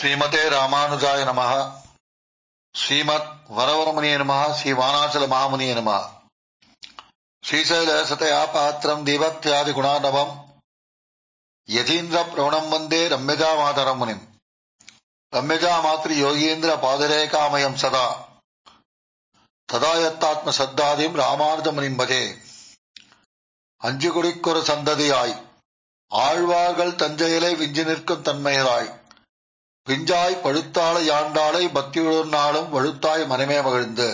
ஸ்ரீமதே ராமானுஜாய நமः ஸ்ரீமத் வரவரமுனிய நமः ஸ்ரீ வானாச்சல மகாமுனிய நமः ஸ்ரீசைல சதயா பாத்திரம் தீபத்யாதி குணாநவம் யதீந்திர பிரவணம் வந்தே ரம்யஜா மாதரம் முனிம் ரம்யஜா மாத்ரி யோகீந்திர பாதரேகாமயம் சதா ததாயத்தாத்ம சத்தாதிம் ராமானுஜ முனிம் பஜே அஞ்சு குடிக்கொரு சந்ததியாய் ஆழ்வார்கள் தஞ்சையிலே விஞ்சி நிற்கும் தன்மையராய் பிஞ்சாய் பழுத்தாளை யாண்டாளை பக்தியுடன் நாளும் வழுத்தாய் மனமே மகிழ்ந்து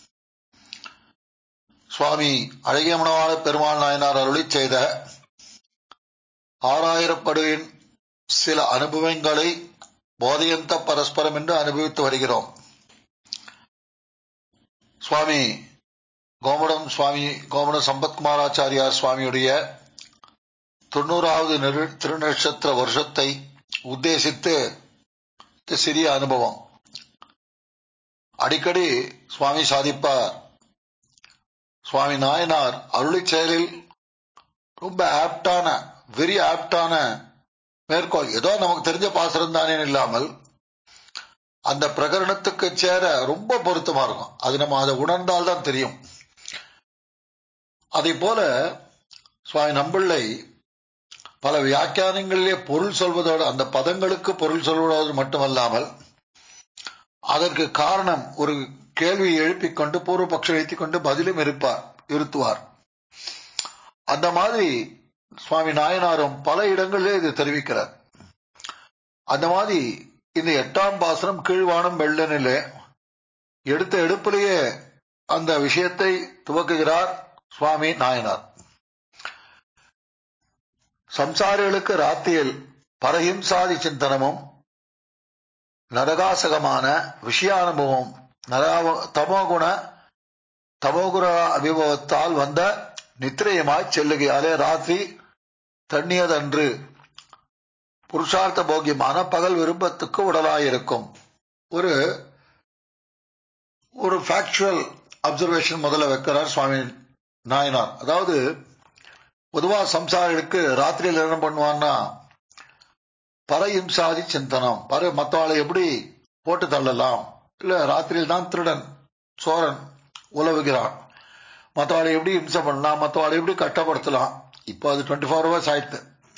சுவாமி அழகிய மணவாள பெருமாள் நாயனார் அருளி செய்த ஆறாயிரப்படுவின் சில அனுபவங்களை போதையந்த பரஸ்பரம் என்று அனுபவித்து வருகிறோம் சுவாமி கோமடம் சுவாமி கோமட சம்பத்குமாராச்சாரியார் சுவாமியுடைய தொண்ணூறாவது திருநட்சத்திர வருஷத்தை உத்தேசித்து சிறிய அனுபவம் அடிக்கடி சுவாமி சாதிப்பார் சுவாமி நாயனார் அருளி செயலில் ரொம்ப ஆப்டான வெரி ஆப்டான மேற்கோள் ஏதோ நமக்கு தெரிஞ்ச பாசனம் தானே இல்லாமல் அந்த பிரகரணத்துக்கு சேர ரொம்ப பொருத்தமா இருக்கும் அது நம்ம அதை உணர்ந்தால்தான் தெரியும் அதே போல சுவாமி நம்பிள்ளை பல வியாக்கியானங்களிலே பொருள் சொல்வதோடு அந்த பதங்களுக்கு பொருள் சொல்வதோடு மட்டுமல்லாமல் அதற்கு காரணம் ஒரு கேள்வியை எழுப்பிக் கொண்டு பூர்வபக்ஷம் வைத்துக் கொண்டு பதிலும் இருப்பார் இருத்துவார் அந்த மாதிரி சுவாமி நாயனாரும் பல இடங்களிலே இது தெரிவிக்கிறார் அந்த மாதிரி இந்த எட்டாம் பாசனம் கீழ்வானம் வெள்ளனிலே எடுத்த எடுப்பிலேயே அந்த விஷயத்தை துவக்குகிறார் சுவாமி நாயனார் சம்சாரிகளுக்கு ராத்தியில் பரஹிம்சாதி சிந்தனமும் நரகாசகமான விஷயானுபவம் தமோகுண தமோகுண அபிபவத்தால் வந்த நித்திரையமாய் செல்லுகையாலே ராத்திரி தண்ணியதன்று புருஷார்த்த போக்கியமான பகல் விருப்பத்துக்கு உடலாயிருக்கும் ஒரு ஒரு ஃபேக்சுவல் அப்சர்வேஷன் முதல்ல வைக்கிறார் சுவாமி நாயனார் அதாவது பொதுவா சம்சாரிகளுக்கு ராத்திரியில் என்ன பண்ணுவான்னா பரஹிம்சாதி சிந்தனம் பர மத்தவாளை எப்படி போட்டு தள்ளலாம் இல்ல ராத்திரியில் தான் திருடன் சோரன் உலவுகிறான் மத்தவாளை எப்படி ஹிம்சை பண்ணலாம் மத்தவாளை எப்படி கட்டப்படுத்தலாம் இப்போ அது டுவெண்ட்டி ஃபோர் ஹவர்ஸ் ஆயிடுது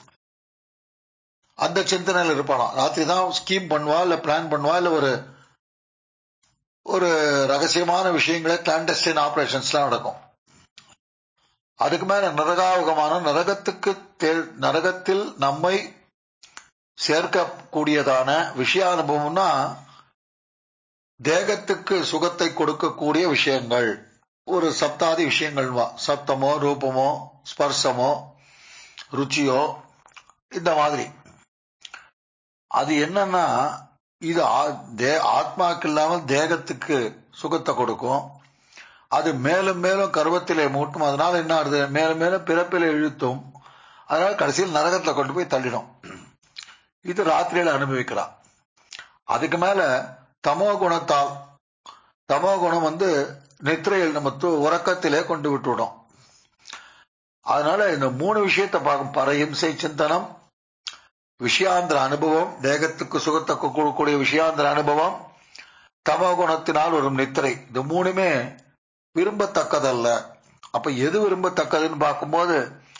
அந்த சிந்தனையில் இருப்பானா ராத்திரி தான் ஸ்கீம் பண்ணுவா இல்ல பிளான் பண்ணுவா இல்ல ஒரு ஒரு ரகசியமான விஷயங்களை கிளாண்டஸ்டின் ஆபரேஷன்ஸ்லாம் நடக்கும் அதுக்கு மேல நரகாவுகமான நரகத்துக்கு நரகத்தில் நம்மை சேர்க்கக்கூடியதான விஷய அனுபவம்னா தேகத்துக்கு சுகத்தை கொடுக்கக்கூடிய விஷயங்கள் ஒரு சப்தாதி விஷயங்கள் சப்தமோ ரூபமோ ஸ்பர்சமோ ருச்சியோ இந்த மாதிரி அது என்னன்னா இது ஆத்மாக்கு இல்லாமல் தேகத்துக்கு சுகத்தை கொடுக்கும் அது மேலும் மேலும் கர்வத்திலே மூட்டும் அதனால என்ன ஆகுது மேலும் மேலும் பிறப்பிலே இழுத்தும் அதனால கடைசியில் நரகத்துல கொண்டு போய் தள்ளிடும் இது ராத்திரியில அனுபவிக்கலாம் அதுக்கு மேல தமோ குணத்தால் தமோ குணம் வந்து நித்திரையில் நம்ம உறக்கத்திலே கொண்டு விட்டுவிடும் அதனால இந்த மூணு விஷயத்தை பார்க்கும் பரஹிம்சை சிந்தனம் விஷயாந்திர அனுபவம் தேகத்துக்கு சுகத்தை கொடுக்கக்கூடிய விஷயாந்திர அனுபவம் தமோ குணத்தினால் ஒரு நித்திரை இந்த மூணுமே விரும்பத்தக்கதல்ல அப்ப எது விரும்பத்தக்கதுன்னு பார்க்கும்போது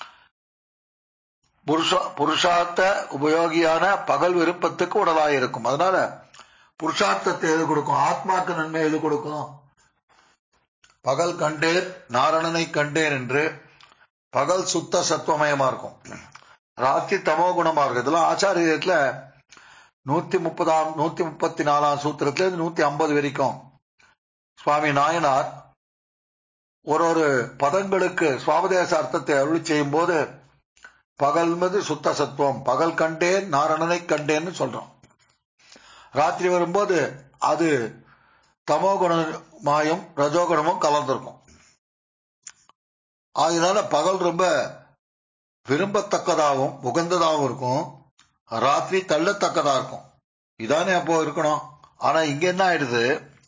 புருஷ புருஷார்த்த உபயோகியான பகல் விருப்பத்துக்கு உடலாக இருக்கும் அதனால புருஷார்த்தத்தை எது கொடுக்கும் ஆத்மாக்கு நன்மை எது கொடுக்கும் பகல் கண்டேன் நாரணனை கண்டேன் என்று பகல் சுத்த சத்துவமயமா இருக்கும் ராத்திரி தமோ குணமா இருக்கும் இதெல்லாம் ஆச்சாரியத்துல நூத்தி முப்பதாம் நூத்தி முப்பத்தி நாலாம் சூத்திரத்துல இருந்து நூத்தி ஐம்பது வரைக்கும் சுவாமி நாயனார் ஒரு ஒரு பதங்களுக்கு சுவாபதேச அர்த்தத்தை அருளி செய்யும் போது பகல் மீது சுத்த சத்துவம் பகல் கண்டேன் நாரணனை கண்டேன்னு சொல்றோம் ராத்திரி வரும்போது அது தமோ குணமாயும் ரஜோகுணமும் கலந்திருக்கும் அதனால பகல் ரொம்ப விரும்பத்தக்கதாகவும் உகந்ததாகவும் இருக்கும் ராத்திரி தள்ளத்தக்கதா இருக்கும் இதானே அப்போ இருக்கணும் ஆனா இங்க என்ன ஆயிடுது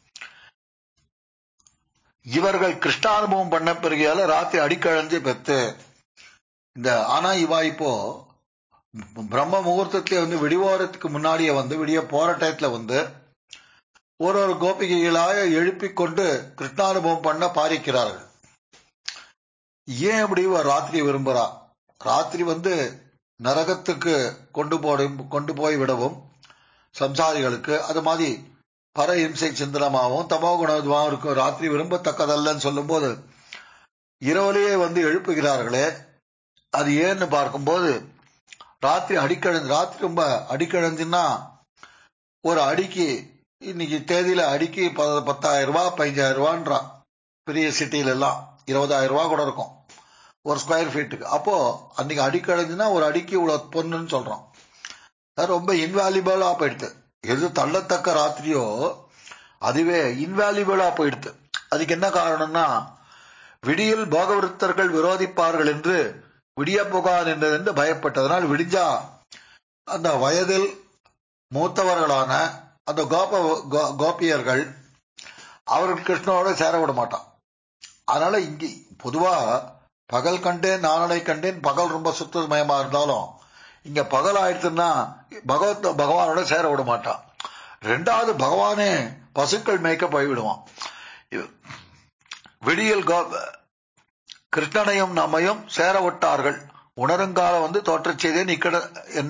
இவர்கள் கிருஷ்ணானுபவம் பண்ண பிறகையால ராத்திரி அடிக்கழஞ்சு பெத்து இந்த ஆனா இவா இப்போ பிரம்ம முகூர்த்தத்திலே வந்து விடிவோரத்துக்கு முன்னாடியே வந்து விடிய போற டயத்துல வந்து ஒரு ஒரு கோபிகைகளாக எழுப்பிக் கொண்டு கிருஷ்ணானுபவம் பண்ண பாரிக்கிறார்கள் ஏன் அப்படி ஒரு ராத்திரி விரும்புறா ராத்திரி வந்து நரகத்துக்கு கொண்டு போய் கொண்டு போய் விடவும் சம்சாரிகளுக்கு அது மாதிரி பர இம்சை சிந்தனமாகவும் தமோ குணமாகவும் இருக்கும் ராத்திரி விரும்பத்தக்கதல்லன்னு சொல்லும்போது இரவுலேயே வந்து எழுப்புகிறார்களே அது ஏன்னு பார்க்கும்போது ராத்திரி அடிக்கழந்து ராத்திரி ரொம்ப அடிக்கழந்துன்னா ஒரு அடிக்கு இன்னைக்கு தேதியில அடிக்கு ப- பத்தாயிரம் ரூபாய் பதினஞ்சாயிரம் ரூபான்றான் பெரிய சிட்டில எல்லாம் இருபதாயிரம் ரூபாய் கூட இருக்கும் ஒரு ஸ்கொயர் ஃபீட்டுக்கு அப்போ அன்னைக்கு அடிக்கழந்துன்னா ஒரு அடிக்கு இவ்வளவு பொண்ணுன்னு சொல்றோம் அது ரொம்ப இன்வால்யூபிளா போயிடுது எது தள்ளத்தக்க ராத்திரியோ அதுவே இன்வால்யூபிளா போயிடுது அதுக்கு என்ன காரணம்னா விடியில் போகவிருத்தர்கள் விரோதிப்பார்கள் என்று விடிய புகார் என்றது பயப்பட்டதனால் விடிஞ்சா அந்த வயதில் மூத்தவர்களான அந்த கோப கோ- கோபியர்கள் அவர்கள் கிருஷ்ணனோட சேர விட மாட்டான் அதனால இங்க பொதுவா பகல் கண்டேன் நாளனை கண்டேன் பகல் ரொம்ப சுத்தமயமா இருந்தாலும் இங்க பகல் ஆயிடுச்சுன்னா பகவத் பகவானோட சேர விட மாட்டான் ரெண்டாவது பகவானே பசுக்கள் மேய்க்க போய்விடுவான் இவ- விடியல் கோ கிருஷ்ணனையும் நம்மையும் சேர விட்டார்கள் உணருங்கால வந்து தோற்றச் செய்தே நிக்கட என்ன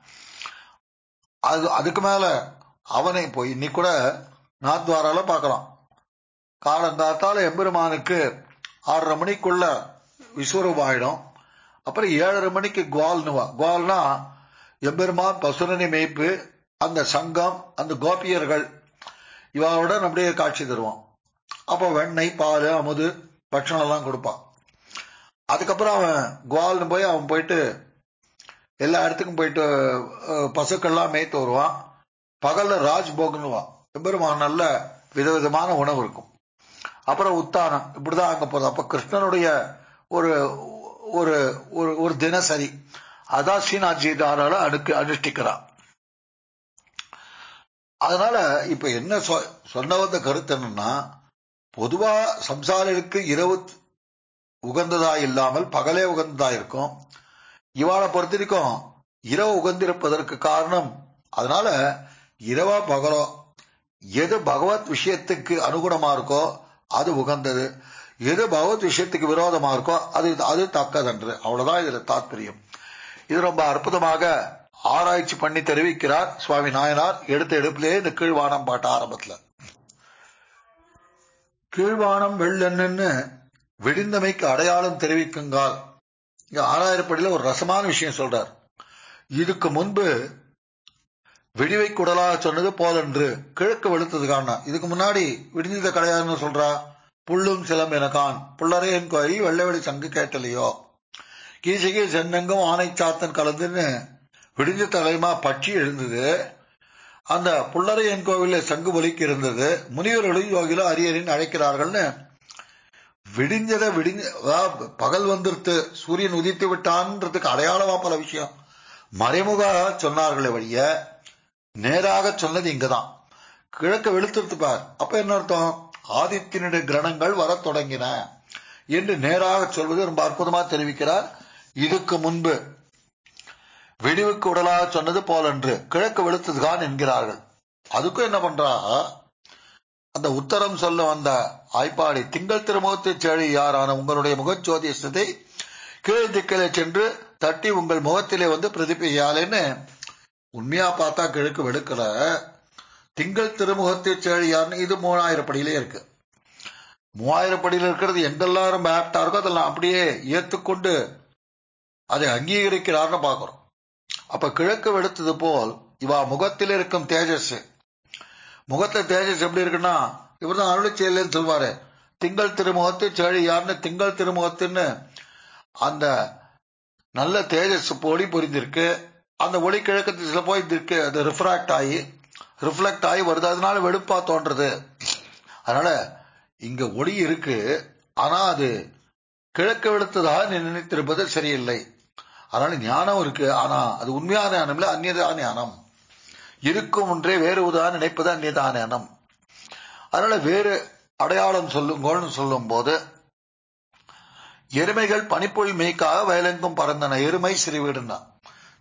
அது அதுக்கு மேல அவனை போய் இன்னைக்கு கூட நாத்வாரால பார்க்கலாம் காலங்காத்தால எம்பெருமானுக்கு ஆறரை மணிக்குள்ள விஸ்வரூபம் ஆயிடும் அப்புறம் ஏழரை மணிக்கு குவால்னுவா குவால்னா எம்பெருமான் பசுரனை மேய்ப்பு அந்த சங்கம் அந்த கோபியர்கள் இவாவோட அப்படியே காட்சி தருவான் அப்போ வெண்ணெய் பால் அமுது பட்சணம் எல்லாம் கொடுப்பான் அதுக்கப்புறம் அவன் குவால்னு போய் அவன் போயிட்டு எல்லா இடத்துக்கும் போயிட்டு அஹ், பசுக்கள்லாம் மேய்த்து வருவான் பகல்ல ராஜ்போக்னுவான் எம்பெருமான் நல்ல விதவிதமான உணவு இருக்கும் அப்புறம் உத்தானம் இப்படிதான் அங்க போகுது அப்ப கிருஷ்ணனுடைய ஒரு ஒரு ஒரு ஒரு தினசரி அதான் ஸ்ரீநாத்ஜி தாரால அனுக்கு அனுஷ்டிக்கிறான் அதனால இப்ப என்ன சொ- சொன்ன வந்த கருத்து என்னன்னா பொதுவா சம்சாரிகளுக்கு இரவு உகந்ததா இல்லாமல் பகலே உகந்ததா இருக்கும் இவாளை பொறுத்த வரைக்கும் இரவு உகந்திருப்பதற்கு காரணம் அதனால இரவா பகலோ எது பகவத் விஷயத்துக்கு அனுகுணமா இருக்கோ அது உகந்தது எது பகவத் விஷயத்துக்கு விரோதமா இருக்கோ அது அது தக்கதன்று அவ்வளவுதான் இதுல தாத்பரியம் இது ரொம்ப அற்புதமாக ஆராய்ச்சி பண்ணி தெரிவிக்கிறார் சுவாமி நாயனார் எடுத்த எடுப்பிலேயே இந்த கீழ்வானம் பாட்ட ஆரம்பத்துல கீழ்வானம் வெள்ளென்னு விடிந்தமைக்கு அடையாளம் தெரிவிக்குங்கால் இங்க ஆறாயிரப்படியில ஒரு ரசமான விஷயம் சொல்றார் இதுக்கு முன்பு விடிவை குடலாக சொன்னது போதன்று கிழக்கு வெளுத்தது காண இதுக்கு முன்னாடி விடிஞ்சத கிடையாதுன்னு சொல்றா புல்லும் சிலம் எனக்கான் புள்ளரையன் கோயில் வெள்ளை வெளி சங்கு கேட்டலையோ கீசகி சென்னங்கும் ஆனை சாத்தன் கலந்துன்னு விடிஞ்ச தலைமா பட்சி எழுந்தது அந்த புள்ளரையன் கோவில்ல சங்கு ஒலிக்கு இருந்தது முனிவர்களும் யோகிலும் அரியரின் அழைக்கிறார்கள்னு விடிஞ்சத விடிஞ்ச அதாவது பகல் வந்துருத்து சூரியன் உதித்து விட்டான்றதுக்கு அடையாளமா பல விஷயம் மறைமுக சொன்னார்களே வழிய நேராக சொன்னது இங்கதான் கிழக்கு வெளுத்துட்டு பார் அப்ப என்ன அர்த்தம் ஆதித்தினுடைய கிரணங்கள் வரத் தொடங்கின என்று நேராக சொல்வது ரொம்ப அற்புதமா தெரிவிக்கிறார் இதுக்கு முன்பு விடிவுக்கு உடலாக சொன்னது போலன்று கிழக்கு வெளுத்ததுதான் என்கிறார்கள் அதுக்கும் என்ன பண்றா அந்த உத்தரம் சொல்ல வந்த ஆய்ப்பாடி திங்கள் திருமுகத்து செழி யாரான உங்களுடைய முகச்சோதியத்தை கீழ் திக்கிலே சென்று தட்டி உங்கள் முகத்திலே வந்து பிரதிபையாலேன்னு உண்மையா பார்த்தா கிழக்கு வெளுக்கல திங்கள் திருமுகத்து செழியார்னு இது மூணாயிரம் படியிலே இருக்கு மூவாயிரம் படியில இருக்கிறது எங்கெல்லாம் ரொம்ப ஆப்டா இருக்கோ அதெல்லாம் அப்படியே ஏத்துக்கொண்டு அதை அங்கீகரிக்கிறார்னு பார்க்கிறோம் அப்ப கிழக்கு வெளுத்தது போல் இவா முகத்தில் இருக்கும் தேஜஸ் முகத்துல தேஜஸ் எப்படி இருக்குன்னா இவர் தான் அருளை செய்யலன்னு சொல்வாரு திங்கள் திருமுகத்து செழி யாருன்னு திங்கள் திருமுகத்துன்னு அந்த நல்ல தேஜஸ் ஒளி பொரிந்திருக்கு அந்த ஒளி கிழக்கு திசையில போய் இருக்கு அது ரிஃப்ராக்ட் ஆகி ரிஃப்ளெக்ட் ஆகி வருது அதனால வெளுப்பா தோன்றது அதனால இங்க ஒளி இருக்கு ஆனா அது கிழக்கு வெளுத்ததாக நீ நினைத்திருப்பது சரியில்லை அதனால ஞானம் இருக்கு ஆனா அது உண்மையான ஞானம் இல்ல அந்நியதா ஞானம் இருக்கும் ஒன்றே வேறு உதான் நினைப்பது அந்நியதா ஞானம் அதனால வேறு அடையாளம் சொல்லுங்கள்னு சொல்லும் போது எருமைகள் பனிப்பொழி மேய்க்காக வயலெங்கும் பறந்தன எருமை சிறுவீடுனா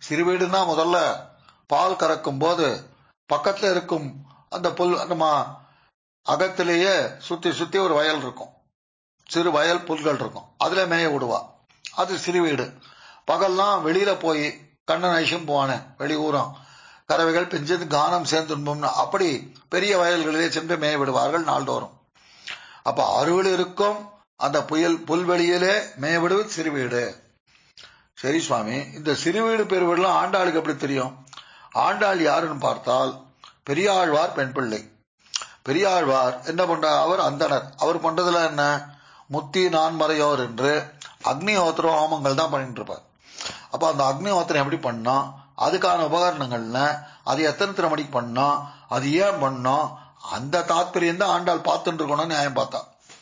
சிறு வீடுனா முதல்ல பால் கறக்கும் போது பக்கத்துல இருக்கும் அந்த புல் நம்ம அகத்திலேயே சுத்தி சுத்தி ஒரு வயல் இருக்கும் சிறு வயல் புல்கள் இருக்கும் அதுல மேய விடுவா அது சிறு வீடு பகல்லாம் வெளியில போய் கண்ணன் ஐஷம் போவானே வெளியூரம் கறவைகள் பெஞ்சது கானம் சேர்ந்துன்போம்னு அப்படி பெரிய வயல்களிலே சென்று மேய விடுவார்கள் நாள்தோறும் அப்ப அருள் இருக்கும் அந்த புயல் புல்வெளியிலே மேய விடுவது சிறு வீடு சரி சுவாமி இந்த சிறு வீடு பெருவீடுலாம் ஆண்டாளுக்கு எப்படி தெரியும் ஆண்டாள் யாருன்னு பார்த்தால் பெரியாழ்வார் பெண் பிள்ளை பெரியாழ்வார் என்ன பண்றார் அவர் அந்தனர் அவர் பண்றதுல என்ன முத்தி நான்மறையோர் என்று அக்னிஹோத்திர ஹோமங்கள் தான் பண்ணிட்டு இருப்பார் அப்ப அந்த அக்னிஹோத்திரம் எப்படி பண்ணா அதுக்கான உபகரணங்கள்ல அது எத்தனை திறமணிக்கு பண்ணா அது ஏன் பண்ணோம் அந்த தாத்பரியம் தான் ஆண்டாள் பார்த்துட்டு இருக்கணும்னு நியாயம் பார்த்தா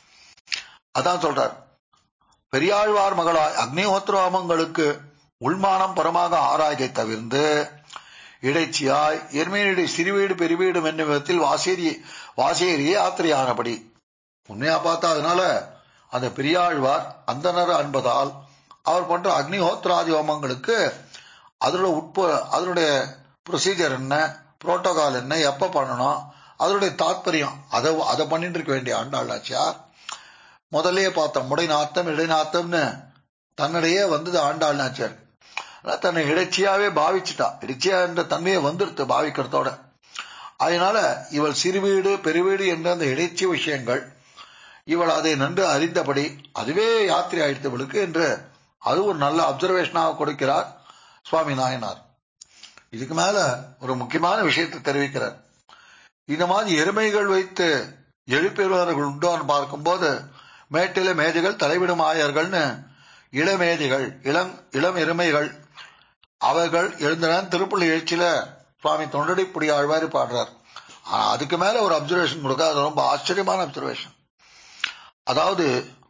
அதான் சொல்றார் பெரியாழ்வார் மகளாய் அக்னிஹோத்திர ஹோமங்களுக்கு உள்மானம் பரமாக ஆராய்கை தவிர்ந்து இடைச்சியாய் எருமையுடைய சிறுவீடு பெருவீடும் என்னும் விதத்தில் வாசேரி வாசேரியே ஆத்திரையானபடி உண்மையா பார்த்தா அதனால அந்த பெரியாழ்வார் அந்தனர் அன்பதால் அவர் பண்ற அக்னிஹோத்ராதி ஹோமங்களுக்கு அதோட உட்பு அதனுடைய ப்ரொசீஜர் என்ன புரோட்டோகால் என்ன எப்ப பண்ணணும் அதனுடைய தாத்பரியம் அதை அதை பண்ணிட்டு இருக்க வேண்டிய ஆண்டாளாச்சியார் முதல்லயே பார்த்தோம் முடைநாத்தம் இடைநாத்தம்னு தன்னிடையே வந்தது ஆண்டாள் நாச்சியார் தன்னை இடைச்சியாவே பாவிச்சுட்டா இடைச்சியா என்ற தன்மையை வந்துருத்து பாவிக்கிறதோட அதனால இவள் சிறுவீடு பெருவீடு என்ற அந்த இடைச்சி விஷயங்கள் இவள் அதை நன்று அறிந்தபடி அதுவே யாத்திரை ஆயிடுத்தவளுக்கு என்று அது ஒரு நல்ல அப்சர்வேஷனாக கொடுக்கிறார் சுவாமி நாயனார் இதுக்கு மேல ஒரு முக்கியமான விஷயத்தை தெரிவிக்கிறார் இந்த மாதிரி எருமைகள் வைத்து எழுப்பெறுவர்கள் உண்டோன்னு பார்க்கும்போது மேட்டில மேதைகள் தலைவிடும் ஆயர்கள்னு இளமேதைகள் இளம் இளம் எருமைகள் அவர்கள் எழுந்தன திருப்பள்ளி எழுச்சியில சுவாமி தொண்டடி புடி ஆழ்வாரி பாடுறார் ஆனா அதுக்கு மேல ஒரு அப்சர்வேஷன் கொடுக்க அது ரொம்ப ஆச்சரியமான அப்சர்வேஷன் அதாவது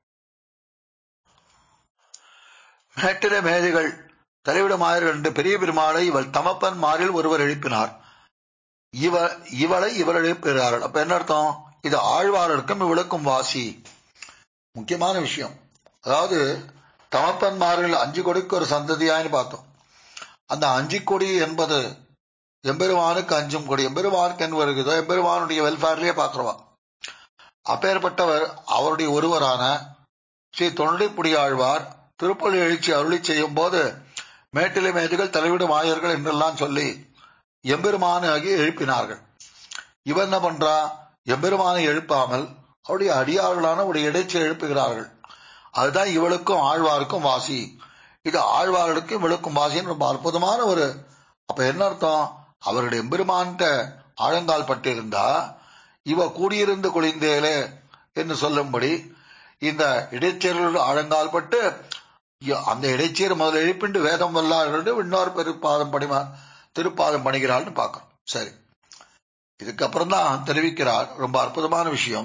மேட்டில மேதைகள் தலைவிடும் ஆயர்கள் என்று பெரிய பெருமாளை இவள் தமப்பன் மாறில் ஒருவர் எழுப்பினார் இவ இவளை இவர் எழுப்புகிறார்கள் அப்ப என்ன அர்த்தம் இது ஆழ்வார்களுக்கும் இவளுக்கும் வாசி முக்கியமான விஷயம் அதாவது தமப்பன்மார்கள் அஞ்சு கொடிக்கு ஒரு சந்ததியான்னு பார்த்தோம் அந்த அஞ்சு கொடி என்பது எம்பெருமானுக்கு அஞ்சும் கொடி எம்பெருமானுக்கு என்ன வருகிறதோ எம்பெருமானுடைய வெல்ஃபேர்லயே பாக்குறவா அப்பேற்பட்டவர் அவருடைய ஒருவரான ஸ்ரீ தொண்டை ஆழ்வார் திருப்பள்ளி எழுச்சி அருளி செய்யும் போது மேட்டிலை மேதுகள் தலைவிடும் ஆயர்கள் என்றெல்லாம் சொல்லி எம்பெருமானை ஆகி எழுப்பினார்கள் இவன் என்ன பண்றா எம்பெருமானை எழுப்பாமல் அவருடைய அடியார்களான ஒரு இடைச்சி எழுப்புகிறார்கள் அதுதான் இவளுக்கும் ஆழ்வாருக்கும் வாசி இது ஆழ்வார்களுக்கும் இவளுக்கும் வாசின்னு ரொம்ப அற்புதமான ஒரு அப்ப என்ன அர்த்தம் அவருடைய எம்பெருமான்கிட்ட ஆழங்கால் பட்டிருந்தா இவ கூடியிருந்து குளிந்தேலே என்று சொல்லும்படி இந்த இடைச்சேர்கள் ஆழங்கால் பட்டு அந்த இடைச்சீர் முதல்ல எழுப்பிண்டு வேதம் வல்லார்கள் இன்னொரு பெருப்பாதம் பணிமா திருப்பாதம் பணிகிறாள்னு பார்க்கிறோம் சரி இதுக்கப்புறம் தான் தெரிவிக்கிறார் ரொம்ப அற்புதமான விஷயம்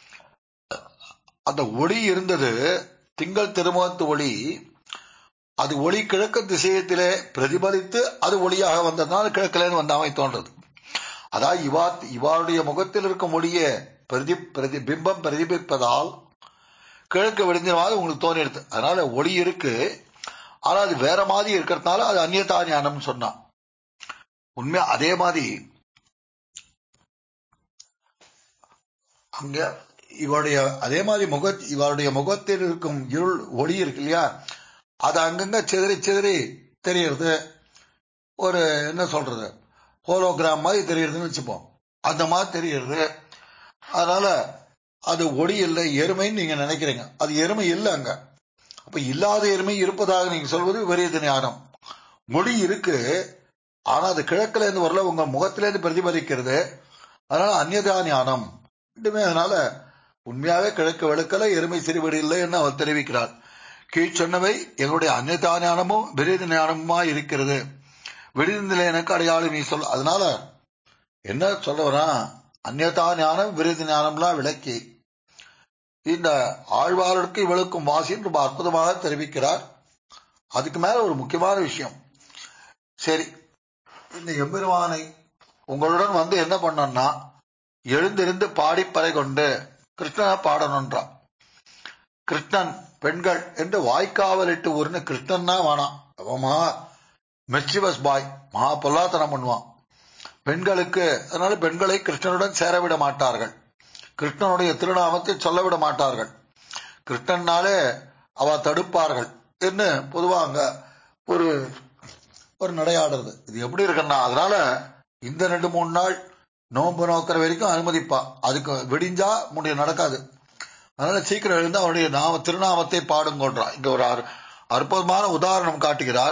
அந்த ஒளி இருந்தது திங்கள் திருமுகத்து ஒளி அது ஒளி கிழக்கு திசையத்திலே பிரதிபலித்து அது ஒளியாக வந்ததுனால கிழக்கிலேன்னு வந்தாமை தோன்றது அதாவது இவா இவாளுடைய முகத்தில் இருக்கும் ஒளிய பிரதி பிரதி பிம்பம் பிரதிபிப்பதால் கிழக்கு விடிஞ்சவாது உங்களுக்கு தோணிடுது அதனால ஒளி இருக்கு ஆனா அது வேற மாதிரி இருக்கிறதுனால அது அந்நியதா ஞானம்னு சொன்னான் உண்மையா அதே மாதிரி அங்க இவருடைய அதே மாதிரி முக இவருடைய முகத்தில் இருக்கும் இருள் ஒளி இருக்கு இல்லையா அது அங்கங்க சிதறி சிதறி தெரியறது ஒரு என்ன சொல்றது ஹோலோகிராம் மாதிரி தெரியறதுன்னு வச்சுப்போம் அந்த மாதிரி தெரியறது அதனால அது ஒளி இல்லை எருமைன்னு நீங்க நினைக்கிறீங்க அது எருமை இல்லை அங்க அப்ப இல்லாத எருமை இருப்பதாக நீங்க சொல்வது விபரீத ஞானம் ஒளி இருக்கு ஆனா அது கிழக்குல இருந்து வரல உங்க முகத்திலேருந்து பிரதிபலிக்கிறது அதனால அந்நியதா ஞானம் ரெண்டுமே அதனால உண்மையாவே கிழக்கு வெளுக்கல எருமை சிறுவடி இல்லை என்று அவர் தெரிவிக்கிறார் கீழ் சொன்னவை எங்களுடைய அந்நியதா ஞானமும் விரீத ஞானமுமா இருக்கிறது விடுதில எனக்கு அடையாளம் நீ சொல் அதனால என்ன சொல்ல வரான் அந்நியதா ஞானம் விருது ஞானம்லாம் விளக்கி இந்த ஆழ்வார்களுக்கு இவளுக்கும் வாசி ரொம்ப அற்புதமாக தெரிவிக்கிறார் அதுக்கு மேல ஒரு முக்கியமான விஷயம் சரி இந்த எம்பெருமானை உங்களுடன் வந்து என்ன பண்ணோம்னா எழுந்திருந்து பாடிப்பறை கொண்டு கிருஷ்ணனை பாடணுன்றான் கிருஷ்ணன் பெண்கள் என்று வாய்க்காவலிட்டு ஊர்னு கிருஷ்ணன் தான் வேணாம் அவமா மெச்சிவஸ் பாய் மகா பொல்லாத்தனம் பண்ணுவான் பெண்களுக்கு அதனால பெண்களை கிருஷ்ணனுடன் சேரவிட மாட்டார்கள் கிருஷ்ணனுடைய திருநாமத்தை சொல்ல விட மாட்டார்கள் கிருஷ்ணன்னாலே அவ தடுப்பார்கள் என்று பொதுவா அங்க ஒரு ஒரு நடையாடுறது இது எப்படி இருக்குன்னா அதனால இந்த ரெண்டு மூணு நாள் நோன்பு நோக்கிற வரைக்கும் அனுமதிப்பா அதுக்கு விடிஞ்சா முடிய நடக்காது அதனால சீக்கிரம் எழுந்து அவருடைய நாம திருநாமத்தை பாடுங்கொன்றார் இங்க ஒரு அற்- அற்புதமான உதாரணம் காட்டுகிறார்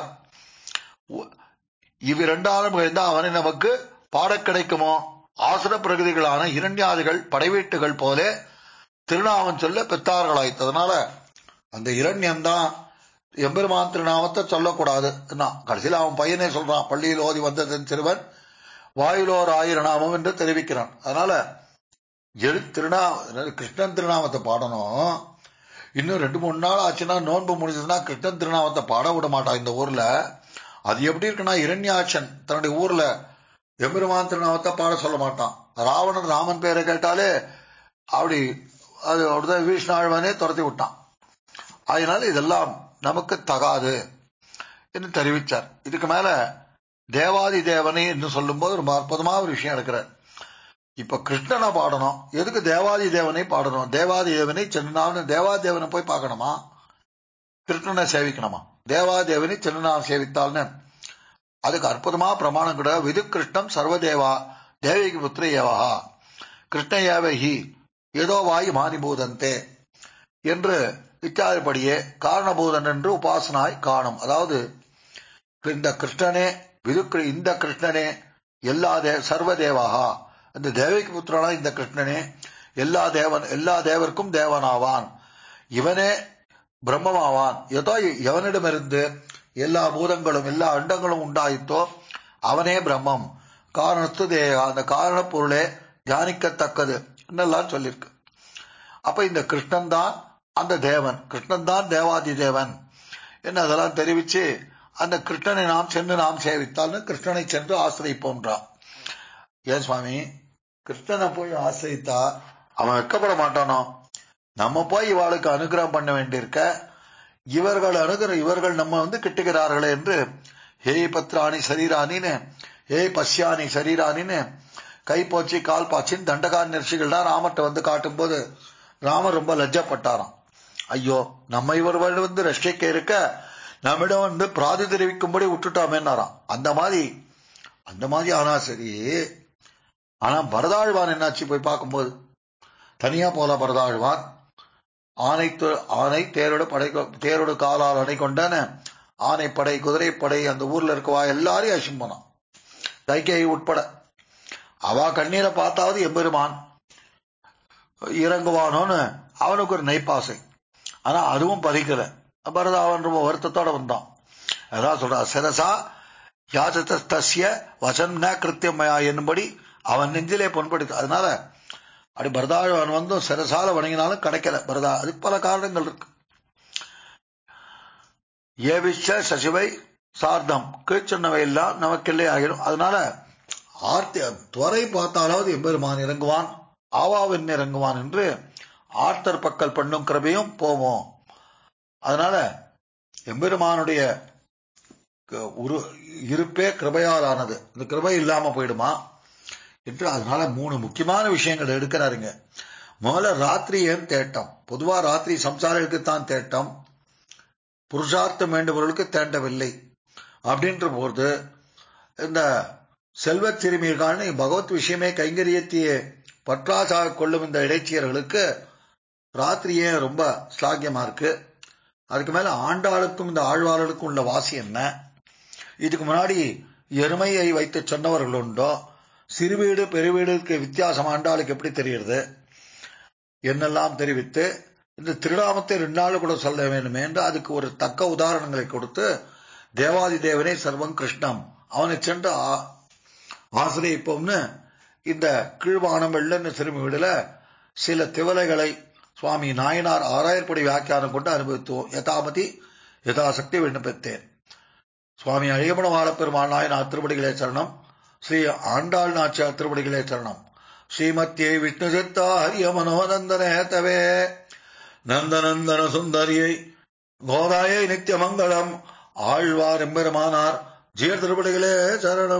உ- இவ் இரண்டாலும் எழுந்தா அவனை நமக்கு பாடக் கிடைக்குமோ ஆசுர பிரகதிகளான இரண்யாதிகள் படைவீட்டுகள் போல திருநாமம் சொல்ல பெற்றார்களாயிற்று அதனால அந்த இரண்யம் தான் எம்பெருமான் திருநாமத்தை சொல்லக்கூடாது கடைசியில் அவன் பையனே சொல்றான் பள்ளியில் ஓதி வந்ததன் சிறுவன் வாயிலோர் ஆயிரம் நாமம் என்று தெரிவிக்கிறான் அதனால எழு திருநா கிருஷ்ணன் திருநாமத்தை பாடணும் இன்னும் ரெண்டு மூணு நாள் ஆச்சுன்னா நோன்பு முடிஞ்சதுன்னா கிருஷ்ணன் திருநாமத்தை பாட விட மாட்டான் இந்த ஊர்ல அது எப்படி இருக்குன்னா இரண்யாட்சன் தன்னுடைய ஊர்ல எம்பெருமான் திருநாமத்தை பாட சொல்ல மாட்டான் ராவணன் ராமன் பேரை கேட்டாலே அப்படி அது அப்படிதான் வீஷ்ணாழ்வனே துரத்தி விட்டான் அதனால இதெல்லாம் நமக்கு தகாது என்று தெரிவித்தார் இதுக்கு மேல தேவாதி தேவனை என்று சொல்லும்போது ரொம்ப அற்புதமான ஒரு விஷயம் இருக்கிறார் இப்ப கிருஷ்ணனை பாடணும் எதுக்கு தேவாதி தேவனை பாடணும் தேவாதி தேவனை சென்னான்னு தேவாதி தேவனை போய் பார்க்கணுமா கிருஷ்ணனை சேவிக்கணுமா தேவாதேவனை சென்னான் சேவித்தால்னு அதுக்கு அற்புதமா பிரமாணம் கூட விது கிருஷ்ணம் சர்வதேவா தேவிக்கு புத்திர ஏவா கிருஷ்ண ஏவஹி ஏதோ வாயு மானிபூதந்தே என்று இத்தியாதிப்படியே காரணபூதன் என்று உபாசனாய் காணும் அதாவது இந்த கிருஷ்ணனே விது இந்த கிருஷ்ணனே எல்லா தே சர்வதேவாகா இந்த தேவிக்கு புத்திரனா இந்த கிருஷ்ணனே எல்லா தேவன் எல்லா தேவர்க்கும் தேவனாவான் இவனே பிரம்மமாவான் ஏதோ எவனிடமிருந்து எல்லா பூதங்களும் எல்லா அண்டங்களும் உண்டாயித்தோ அவனே பிரம்மம் காரணத்து தே அந்த காரண பொருளே தியானிக்கத்தக்கது என்னெல்லாம் சொல்லியிருக்கு அப்ப இந்த கிருஷ்ணன் தான் அந்த தேவன் கிருஷ்ணன் தான் தேவாதி தேவன் என்ன அதெல்லாம் தெரிவிச்சு அந்த கிருஷ்ணனை நாம் சென்று நாம் சேவித்தால்னு கிருஷ்ணனை சென்று ஆசிரிப்போன்றான் ஏன் சுவாமி கிருஷ்ணனை போய் ஆசிரித்தா அவன் வெக்கப்பட மாட்டானோ நம்ம போய் இவாளுக்கு அனுகிரகம் பண்ண வேண்டியிருக்க இவர்கள் அணுகிற இவர்கள் நம்ம வந்து கிட்டுகிறார்களே என்று ஹே பத்ராணி சரீரானின்னு ஹே பஸ்யானி சரீரானின்னு கை போச்சு கால் பாச்சின்னு தண்டகார் நெரிசிகள் தான் ராமர்கிட்ட வந்து காட்டும்போது ராமர் ரொம்ப லஜ்ஜப்பட்டாராம் ஐயோ நம்ம இவர்கள் வந்து ரஷ்டிக்க இருக்க நம்மிடம் வந்து பிராதி தெரிவிக்கும்படி விட்டுட்டோமேன்னாராம் அந்த மாதிரி அந்த மாதிரி ஆனா சரி ஆனா பரதாழ்வான் என்னாச்சு போய் பார்க்கும்போது தனியா போல பரதாழ்வான் ஆனை ஆனை தேரோட படை தேரோட காலால் அணை கொண்டான ஆனைப்படை குதிரைப்படை அந்த ஊர்ல இருக்கவா எல்லாரையும் அசிம் போனான் கைகேயி உட்பட அவ கண்ணீரை பார்த்தாவது எம்பெருமான் இறங்குவானோன்னு அவனுக்கு ஒரு நைப்பாசை ஆனா அதுவும் பறிக்கல பரதாவன் ரொம்ப வருத்தத்தோட வந்தான் அதான் சொல்றா சிரசா யாச்சத்திய வசன் ந கிருத்தியமயா என்னும்படி அவன் நெஞ்சிலே பொன்படுத்து அதனால அப்படி பரதாழ்வான் வந்தும் சிரசால வணங்கினாலும் கிடைக்கல பரதா அதுக்கு பல காரணங்கள் இருக்கு ஏவிச்ச சசிவை சார்த்தம் கீழ்ச்சொன்னவை எல்லாம் நமக்கில்லை ஆகிடும் அதனால ஆர்த்தி துறை பார்த்தாலாவது எம்பெருமான் இறங்குவான் ஆவாவின் இறங்குவான் என்று ஆர்த்தர் பக்கல் பண்ணும் கிருபையும் போவோம் அதனால எம்பெருமானுடைய உரு இருப்பே கிருபையால் ஆனது இந்த கிருபை இல்லாம போயிடுமா என்று அதனால மூணு முக்கியமான விஷயங்கள் எடுக்கிறாருங்க முதல்ல ராத்திரி ஏன் தேட்டம் பொதுவா ராத்திரி சம்சாரிகளுக்கு தான் தேட்டம் புருஷார்த்தம் வேண்டுபவர்களுக்கு தேண்டவில்லை அப்படின்ற போது இந்த செல்வச் சிறுமியர்களான பகவத் விஷயமே கைங்கரியத்தையே பற்றாசாக கொள்ளும் இந்த இடைச்சியர்களுக்கு ராத்திரியே ரொம்ப ஸ்லாகியமா இருக்கு அதுக்கு மேல ஆண்டாளுக்கும் இந்த ஆழ்வார்களுக்கும் உள்ள வாசி என்ன இதுக்கு முன்னாடி எருமையை வைத்து சொன்னவர்கள் உண்டோ சிறுவீடு பெருவீடுக்கு வித்தியாசம் ஆண்டாளுக்கு எப்படி தெரிகிறது என்னெல்லாம் தெரிவித்து இந்த திருநாமத்தை ரெண்டு நாள் கூட சொல்ல வேண்டும் என்று அதுக்கு ஒரு தக்க உதாரணங்களை கொடுத்து தேவாதி தேவனே சர்வம் கிருஷ்ணம் அவனை சென்று ஆசிரியப்போம்னு இந்த கீழ்வானம் வெள்ளன்னு சிறுமி வீடுல சில திவலைகளை சுவாமி நாயனார் ஆறாயிரப்படி வியாக்கியானம் கொண்டு அனுபவித்தோம் யதாமதி யதாசக்தி விண்ணப்பித்தேன் சுவாமி அழியமணவாள பெருமாள் நாயனார் திருப்படிகளே சரணம் ஸ்ரீ ஆண்டாள் நாச்சியார் திருப்படிகளே சரணம் ஸ்ரீமத்தியை விஷ்ணு சித்தா ஹரிய மனோநந்தன ஹேத்தவே நந்தநந்தன சுந்தரியை கோதாயை நித்திய மங்களம் ஆழ்வார் எம்பெருமானார் ஜீவர் திருப்படிகளே சரணம்